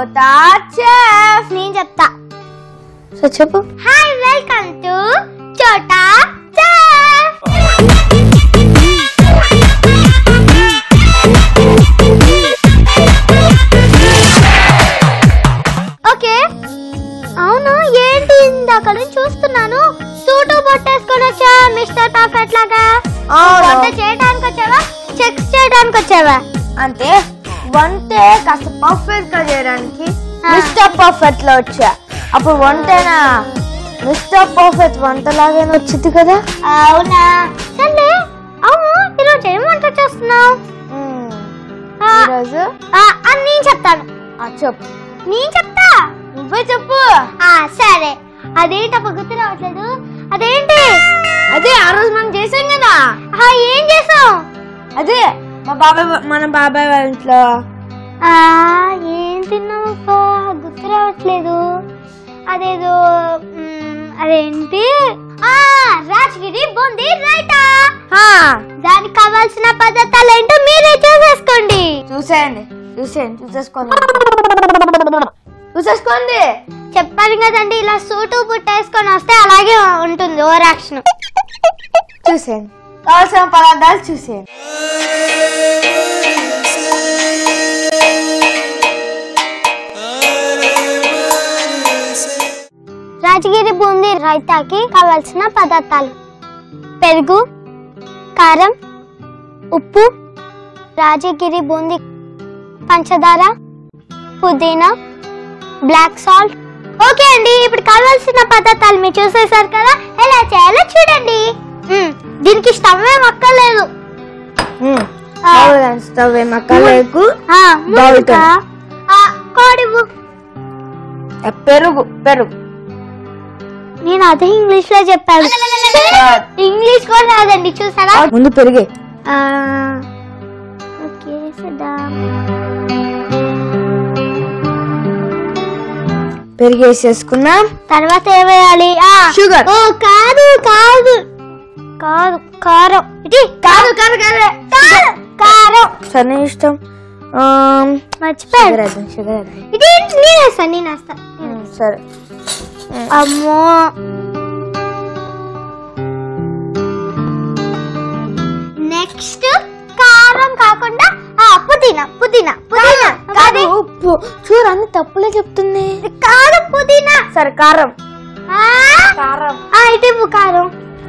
చోటా చెఫ్ నేను చెప్తా సో చెప్పు hi welcome to Chota chef okay అవును ఏంటి ఇందాక నుంచి చూస్తున్నాను సూటు బొట్టేసుకొని వచ్చా మిస్టర్ పర్ఫెక్ట్ లాగా వంట చేయడానికి వచ్చావా చెక్స్ చేయడానికి వచ్చావా అంటే వంటే కాస్త పర్ఫెక్ట్ గా చేయడానికి ఆ. మిస్టర్ పర్ఫెక్ట్ లో వచ్చా అప్పుడు వంటేనా మిస్టర్ పర్ఫెక్ట్ వంటలాగానే వచ్చింది కదా అవునా సరే అవును ఈరోజు ఏం వంట చేస్తున్నావు మ్మ్. ఆ, ఈరోజు ఆ, అది నేను చెప్తాను ఆ, చెప్పు నేను చెప్తా నువ్వే చెప్పు ఆ సరే అదేంటప్ప గుర్తు రావట్లేదు అదేంటి అదే ఆ రోజు మనం చేసాం కదా ఆ, ఏం చేసావు అదే మా బాబాయ్ వా- మన బాబాయ్ వాళ్ళ ఇంట్లో ఆ, ఏం తిన్నావప్ప గుర్తు రావట్లేదు అదేదో మ్, అదేంటి ఆ రాజగిరి బూందీ రైతా హా, దానికి కావాల్సిన పదార్థాలు ఏంటో మీరే చూసేసుకోండి చూసేయండి చూసేయండి చూసేసుకోండి చూసేసుకోండి చెప్పాను కదండి ఇలా సూటు బుట్టేసుకొని వస్తే అలాగే ఉంటుంది ఓవర్ యాక్షన్ చూసేయండి కావాల్సిన పదార్థాలు చూసేయండి రాజగిరి బూందీ రైతాకి కావాల్సిన పదార్థాలు పెరుగు కారం ఉప్పు రాజగిరి బూందీ పంచదార పుదీనా బ్లాక్ సాల్ట్ ఓకే అండి ఇప్పుడు కావాల్సిన పదార్థాలు మీరు చూసేశారు కదా ఎలా చేయాలో చూడండి మ్మ్, దీనికి స్టవ్ ఏం అక్కర్లేదు మ్మ్. ఆ. బాగా స్టవ్ ఏం అక్కర్లేదు ఆ, ముందుగా, బాగుంటుంది. ఆ, కోడివ్వు పెరుగు పెరుగు నేను అదే ఇంగ్లీష్ లో చెప్పాను ఇంగ్లీష్ కూడా రాదండి చూసారా ముందు పెరిగే ఆ, ఓకే సిద్ధం పెరిగేసేసుకున్నాం తర్వాత ఏం వేయాలి ఆ, Sugar. ఓ కాదు కాదు కాదు కారం ఇది కాదు కాదు కాదు కాదు కారం సరే నీ ఇష్టం మర్చిపోయాను షుగర్ వేద్దాం షుగర్ వేద్దాం ఇది నేను వేస్తాను నేను వేస్తా మ్మ్, సరే అమ్మో నెక్స్ట్ కారం కాకుండా ఆ పుదీనా పుదీనా పుదీనా కాదు ఉప్పు చూడు అన్ని తప్పులే చెప్తుంది కాదు పుదీనా సరే కారం ఆ, కారం ఆ, ఇటు ఇవ్వు కారం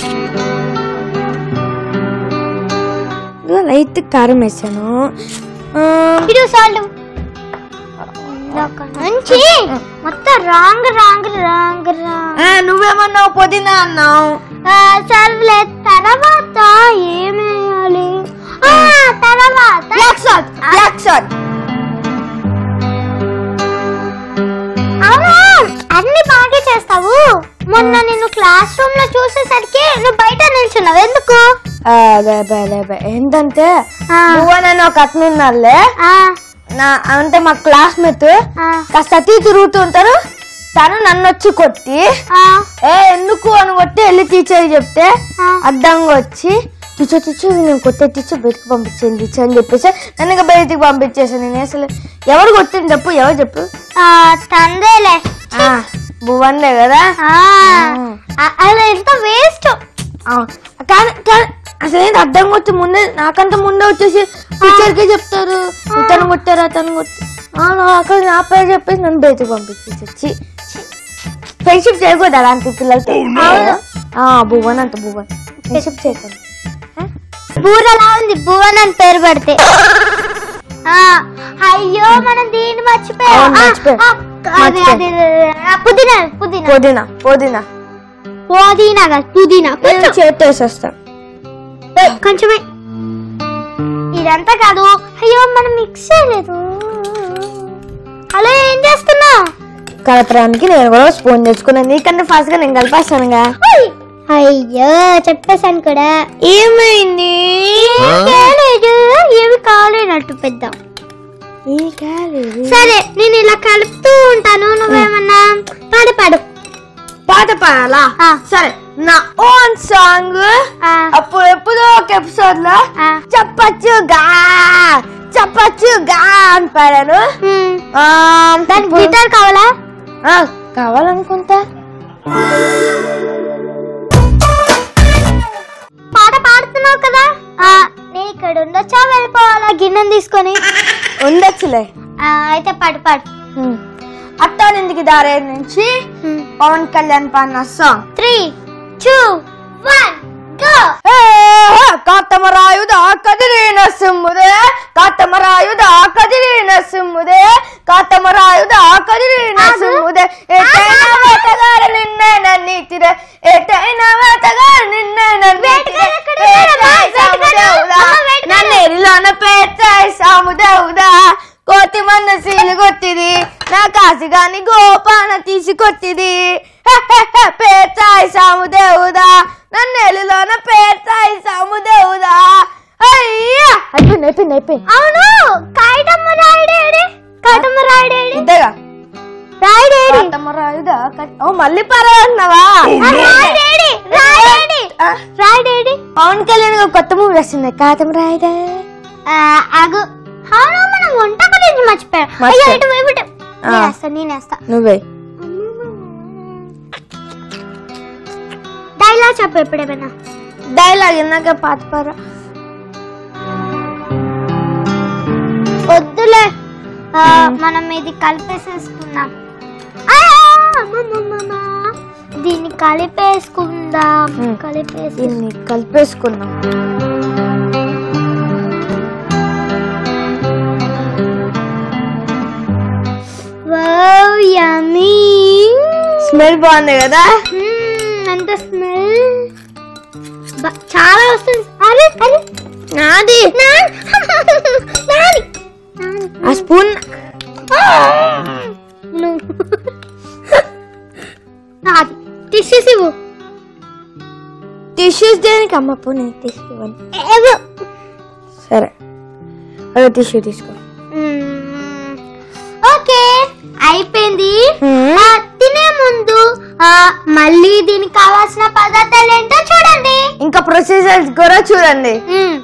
లైట్ కారం వేసాను ఇటు సాల్ట్ నుంచి మొత్తం రాంగ్ రాంగ్ రాంగ్ రాంగ్ నువ్వేమన్నావు పుదీనా అన్నావు ఆ, సర్లే తర్వాత ఏమేయాలి ఆ, తర్వాత బ్లాక్ సాల్ట్ బ్లాక్ సాల్ట్ అవును అన్ని బాగా చేస్తావు మొన్న నిన్ను క్లాస్ రూమ్ లో చూసేసరికి నువ్వు బయట నిల్చున్నావు ఎందుకు ఏంటంటే ఆ. నువ్వు నేను ఒక అతను ఉన్నారులే ఆ, నా అంటే మా క్లాస్మేట్ ఆ, కాస్త అతి తిరుగుతుంటారు తను నన్ను వచ్చి కొట్టి ఆ, ఏ ఎందుకు అని కొట్టి వెళ్ళి టీచర్ చెప్తే ఆ. అడ్డంగా వచ్చి టీచర్ టీచర్ నేను కొట్టే టీచర్ బయటకు పంపించాను టీచర్ అని చెప్పేసి నన్ను ఇంకా బయటికి పంపించేసాను నేను అసలు ఎవరు కొట్టింది చెప్పు ఎవరు చెప్పు ఆ, తందేలే ఆ, భువన్లే కదా ఆ, అ- అలా ఎంత వేస్ట్ ఆ, కానీ కానీ అసలు ఏంటి అడ్డం కొట్టి ముందే నాకంత ముందే వచ్చేసి టీచర్కే చెప్తారు ఇతను కొట్టారు అతను కొట్టి ఆ, నా అక్కడ నా పేరు చెప్పేసి నన్ను బయటకు పంపించేసి ఫ్రెండ్షిప్ చేయకూడదు అలాంటి పిల్లలతో ఆ, భువన్ అంత భువన్ ఫ్రెండ్షిప్ చేయకూడదు బూరలా ఉంది భువన్ అని పేరు పెడితే ఆ, అయ్యో మనం దీన్ని మర్చిపోయాం అవును, ఆ, మర్చిపోయాం. ఆ, అదే, అదే, అదే, ఆ, పుదీనా పుదీనా పుదీనా పుదీనా పుదీనా కాదు పుదీనా నేను కొంచెం చేతి వేసేస్తాను కొంచెమే ఇదంతా కాదు అయ్యో మనం మిక్స్ చేయలేదు అలా ఏం చేస్తున్నావు కలపడానికి నేను కూడా స్పూన్ తెచ్చుకున్నాను నీకంటే ఫాస్ట్ గా నేను కలిపేస్తానుగా అయ్యో చెప్పేశాను కూడా ఏమైంది కాలేదు ఏమి కాలేనట్టు పెద్ద ఈ కాలేదు సరే నేను ఇలా కలుపుతూ ఉంటాను నువ్వేమన్నా పాడు పాడు పాట పాడాలా ఆ. సరే నా ఓన్ సాంగ్ ఆ, అప్పుడు ఎప్పుడో ఒక ఎపిసోడ్ లో ఆ. చెప్పచ్చుగా చెప్పచ్చు గా అని పాడాను హ్మ్. ఆ, దానికి ఇప్పుడు- గిటార్ కావాలా ఆ, కావాలనుకుంటా పాట పాడుతున్నావు కదా ఆ, నేను ఇక్కడ ఉండొచ్చా వెళ్ళిపోవాలా గిన్నెని తీసుకొని ఉండొచ్చులే ఆ, అయితే పాడు పాడు హ్మ్. అత్తానింటికి దారే నుంచి పవన్ కళ్యాణ్ పాడిన song three two one go కాతమరాయుధ కదిరిన సిమ్ముదే కాతమరాయుధ కదిరిన సిమ్ముదే కాతమరాయుధ కదిరిన ఆగు. సిమ్ముదే ఎటైనా వేటగాడు నిన్నే నన్నీతిరే ఎటైనా వేటగాడు నిన్నే నన్నీతిరే వేటగాడు ఎక్కడ ఉన్నాడమ్మా? సాముదేవుడా అమ్మ, వేటగాడు. నన్నేరిలోన పేచాయి సాముదేవుడా కోతి మన సీలు కొట్టిది నా కాసిగాని గోపాన తీసుకొట్టిది పేచాయి సాముదేవుదా నన్నేలిలోన పేచాయి సాముదేవుదా అయ్యా అయిపోయింది అయిపోయింది అయిపోయింది అవును కాయటమ్మ రాయుడేడి కాయటమ్మ రాయుడేడి ఇద్దగా రాయుడేడి కాతమరాయుధ కట్- ఓ మళ్ళీ పర్వాలన్నావా రాయుడేడి రాయుడేడి ఆ, రాయుడేడి పవన్ కళ్యాణ్ గారు కొత్త మూవీ వస్తుంది కాతమరాయుధ ఆగు అవును మనం వంట గురించి మర్చిపోయాం అయ్యో మర్చిపోయా. ఇటు వైపు ఇటు. ఆ. నేనేస్తా నేనేస్తా నువ్వే డైలాగ్ చెప్పు ఎప్పుడేమైనా డైలాగ్ ఇందాక పాత పరా వద్దులే ఆ, మనం ఇది కలిపేసేసుకుందాం ఆ, అమ్మమ్మమ్మమ్మ. దీన్ని కలిపేసుకుందాం మ్. కలిపేసి దీన్ని కలిపేసుకున్నాం వావ్ యమ్మీ స్మెల్ బాగుంది కదా అంత స్మెల్ చాలా వస్తుంది అరే అరే నాది నా- నాది. ఆ స్పూన్ నువ్వు. నాది టిష్యూస్ ఇవ్వు టిష్యూస్ దేనికి అమ్మ పో నేను తీసుకోవాలి ఇవ్వు. సరే అదే టిష్యూ తీసుకో మ్మ్. ఓకే అయిపోయింది మ్మ్. ఆ, తినే ముందు ఆ, మళ్ళీ దీనికి కావాల్సిన పదార్థాలు ఏంటో చూడండి ఇంకా ప్రొసీజర్స్ కూడా చూడండి మ్మ్.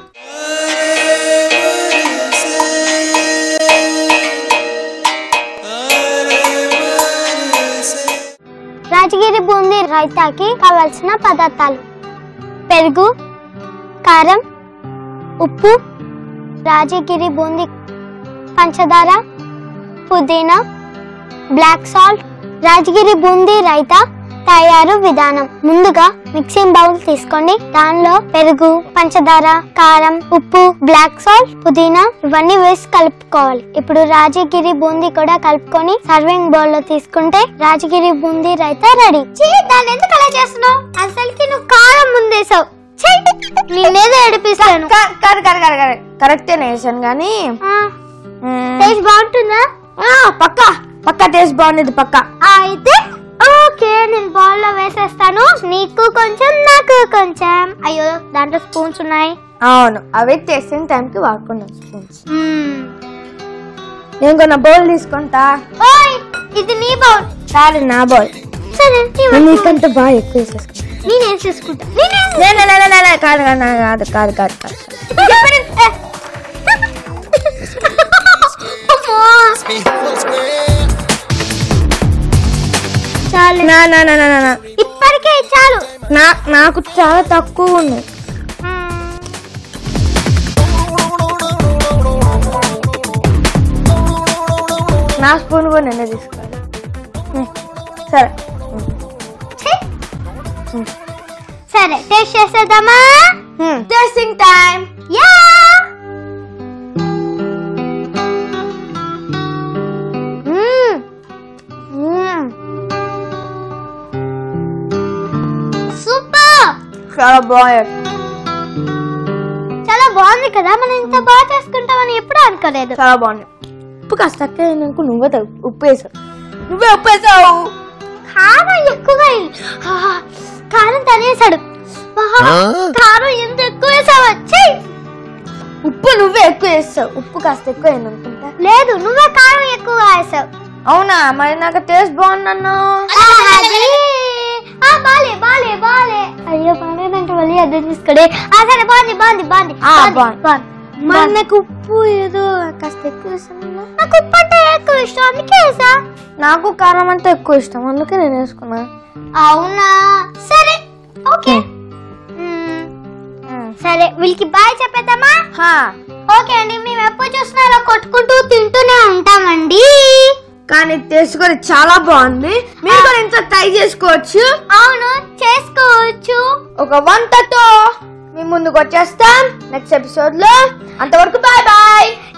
రాజగిరి బూందీ రైతాకి కావాల్సిన పదార్థాలు పెరుగు కారం ఉప్పు రాజగిరి బూందీ పంచదార పుదీనా బ్లాక్ సాల్ట్ రాజగిరి బూందీ రైతా తయారు విధానం ముందుగా మిక్సింగ్ బౌల్ తీసుకోండి దానిలో పెరుగు పంచదార కారం ఉప్పు బ్లాక్ సాల్ట్ పుదీనా ఇవన్నీ వేసి కలుపుకోవాలి ఇప్పుడు రాజగిరి బూందీ కూడా కలుపుకొని సర్వింగ్ బౌల్ లో తీసుకుంటే రాజగిరి బూందీ రైతా రెడీ దాన్ని ఎందుకు అలా చేస్తున్నావు అసలుకి నువ్వు కారం ముందేసావు నిన్నేదో ఏడిపిస్తాను క- కాదు కాదు కాదు కాదు కరెక్టే వేసాను కానీ మ్మ్. టేస్ట్ బాగుంటుందా ఆ, పక్కా పక్కా టేస్ట్ బాగుండేది పక్కా అయితే ఓకే నేను బౌల్ లో వేసేస్తాను నీకు కొంచెం నాకు కొంచెం అయ్యో దాంట్లో స్పూన్స్ ఉన్నాయి అవును అవి టేస్టింగ్ టైంకి వాడుకున్నాం స్పూన్స్ మ్మ్. నేను కొన్న బౌల్ తీసుకుంటా ఓయ్ ఇది నీ బౌల్ సరే నా బౌల్ సరే నీ నేను బౌల్. నీకంటే బాగా ఎక్కువ వేసేసుకుంటా నేనేం చేసుకుంటా నేనేం లే, లే, లే, లే, లే, లే, కాదు కాదు కాదు కాదు కాదు కాదు కాదు చాలు నా నా నా నా నా, నా ఇప్పటికే చాలు నా నాకు చాలా తక్కువ ఉన్నాయి మ్మ్. నా స్పూన్ కూడా నిన్నే తీసుకోవాలి ఉమ్, సరే ఛీ. సరే టేస్ట్ చేసేద్దామా టేస్టింగ్ టైం యా సూపర్ చాలా బాగుంది చాలా బాగుంది కదా మనం ఇంత బాగా చేసుకుంటామని ఎప్పుడూ అనుకోలేదు చాలా బాగుంది ఉప్పు కాస్త తక్కువ అయిందనుకో నువ్వే తగ్గు ఉప్పు వేసావు నువ్వే ఉప్పు వేసావు కారం ఎక్కువగా అయింది. ఆ, కారం తనేసాడు ఆహా, కారం ఎంత ఎక్కువ వేసావా ఛీ! ఉప్పు నువ్వే ఎక్కువ వేస్తావు ఉప్పు కాస్త ఎక్కువ అయింది అనుకుంటా లేదు నువ్వే కారం ఎక్కువగా వేసావు అవునా మరి నాకు టేస్ట్ బాగుందన్నా ఆ, అది ఆ, బాలే బాలే బాలే అయ్యో బాలేదంటే మళ్ళీ అర్థం తీసుకోడే ఆ సరే బాగుంది బాగుంది బాగుంది ఆ, బాగుంది, బాగుంది. బాగుంది మరి నాకు ఉప్పు ఏదో కాస్త ఎక్కువ ఇష్టం నాకు ఉప్పు అంటే ఎక్కువ ఇష్టం అందుకే వేసా నాకు కారం అంటే ఎక్కువ ఇష్టం అందుకే నేను వేసుకున్నా అవునా సరే ఓకే మ్మ్. సరే వీళ్ళకి బాయ్ చెప్పేద్దామా హా ఓకే అండి మేము ఎప్పుడు చూసినా అలా కొట్టుకుంటూ తింటూనే ఉంటామండి కానీ టేస్ట్ కూడా చాలా బాగుంది మీరు కూడా ఇంట్లో ట్రై చేసుకోవచ్చు అవును చేసుకోవచ్చు ఒక వంటతో మీ ముందుకు వచ్చేస్తాం నెక్స్ట్ ఎపిసోడ్ లో అంతవరకు బాయ్ బాయ్